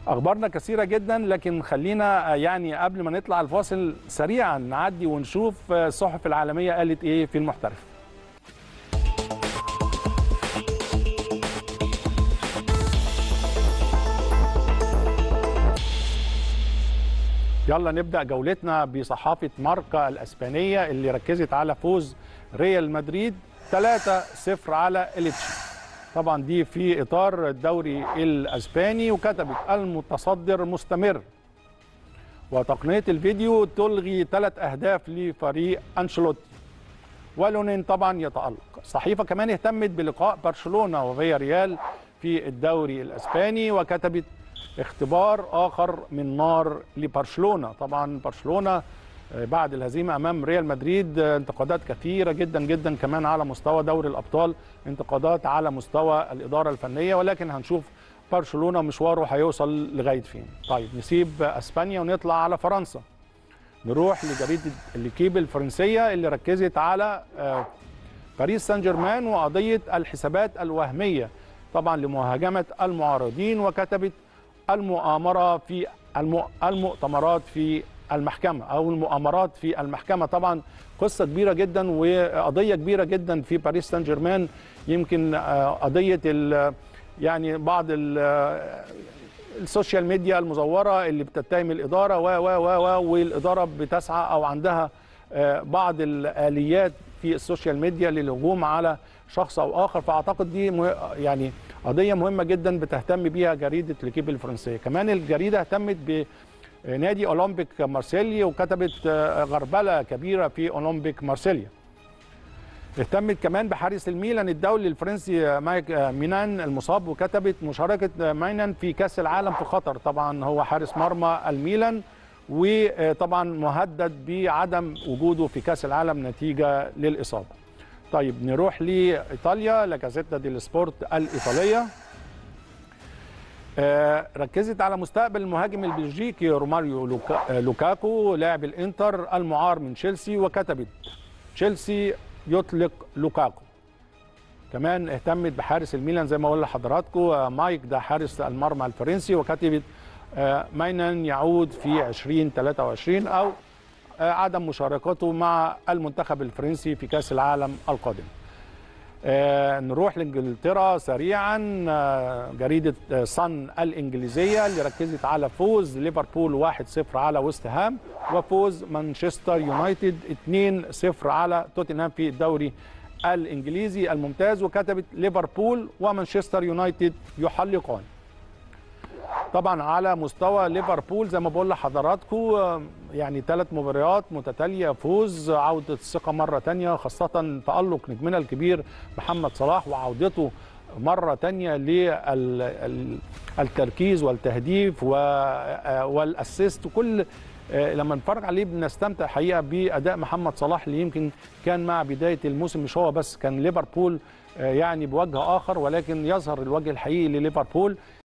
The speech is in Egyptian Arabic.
اخبارنا كثيره جدا لكن خلينا يعني قبل ما نطلع الفاصل سريعا نعدي ونشوف الصحف العالميه قالت ايه في المحترف يلا نبدا جولتنا بصحافه ماركا الاسبانيه اللي ركزت على فوز ريال مدريد 3-0 على اليتشي طبعا دي في اطار الدوري الاسباني وكتبت المتصدر مستمر وتقنيه الفيديو تلغي ثلاث اهداف لفريق انشيلوتي ولونين طبعا يتالق الصحيفه كمان اهتمت بلقاء برشلونه وفيا ريال في الدوري الاسباني وكتبت اختبار اخر من نار لبرشلونه طبعا برشلونه بعد الهزيمه امام ريال مدريد انتقادات كثيره جدا جدا كمان على مستوى دوري الابطال انتقادات على مستوى الاداره الفنيه ولكن هنشوف برشلونه مشواره هيوصل لغايه فين طيب نسيب اسبانيا ونطلع على فرنسا نروح لجريده الليكيب الفرنسيه اللي ركزت على باريس سان جيرمان وقضيه الحسابات الوهميه طبعا لمهاجمه المعارضين وكتبت المؤامره في المؤتمرات في المحكمة أو المؤامرات في المحكمة طبعا قصة كبيرة جدا وقضية كبيرة جدا في باريس سان جيرمان يمكن قضية يعني بعض السوشيال ميديا المزورة اللي بتتهم الإدارة و و و والإدارة بتسعى أو عندها بعض الآليات في السوشيال ميديا للهجوم على شخص أو آخر فأعتقد دي يعني قضية مهمة جدا بتهتم بيها جريدة ليكيب الفرنسية كمان الجريدة اهتمت ب نادي اولمبيك مارسيليا وكتبت غربله كبيره في اولمبيك مارسيليا اهتمت كمان بحارس الميلان الدولي الفرنسي مايك مينان المصاب وكتبت مشاركه مينان في كاس العالم في خطر طبعا هو حارس مرمى الميلان وطبعا مهدد بعدم وجوده في كاس العالم نتيجه للاصابه طيب نروح لايطاليا لاكازيتا دي السبورت الايطاليه ركزت على مستقبل المهاجم البلجيكي روماريو لوكا لوكاكو لاعب الانتر المعار من تشيلسي وكتبت تشيلسي يطلق لوكاكو كمان اهتمت بحارس الميلان زي ما قلنا لحضراتكم مايك ده حارس المرمى الفرنسي وكتبت ماينان يعود في 2023 او عدم مشاركته مع المنتخب الفرنسي في كاس العالم القادم آه نروح لانجلترا سريعا آه جريده آه صن الانجليزيه اللي ركزت على فوز ليفربول 1-0 على ويست هام وفوز مانشستر يونايتد 2-0 على توتنهام في الدوري الانجليزي الممتاز وكتبت ليفربول ومانشستر يونايتد يحلقان طبعا على مستوى ليفربول زي ما بقول لحضراتكم يعني ثلاث مباريات متتاليه فوز عوده الثقه مره ثانيه خاصه تالق نجمنا الكبير محمد صلاح وعودته مره ثانيه للتركيز والتهديف والاسيست وكل لما نتفرج عليه بنستمتع حقيقه باداء محمد صلاح اللي يمكن كان مع بدايه الموسم مش هو بس كان ليفربول يعني بوجه اخر ولكن يظهر الوجه الحقيقي لليفربول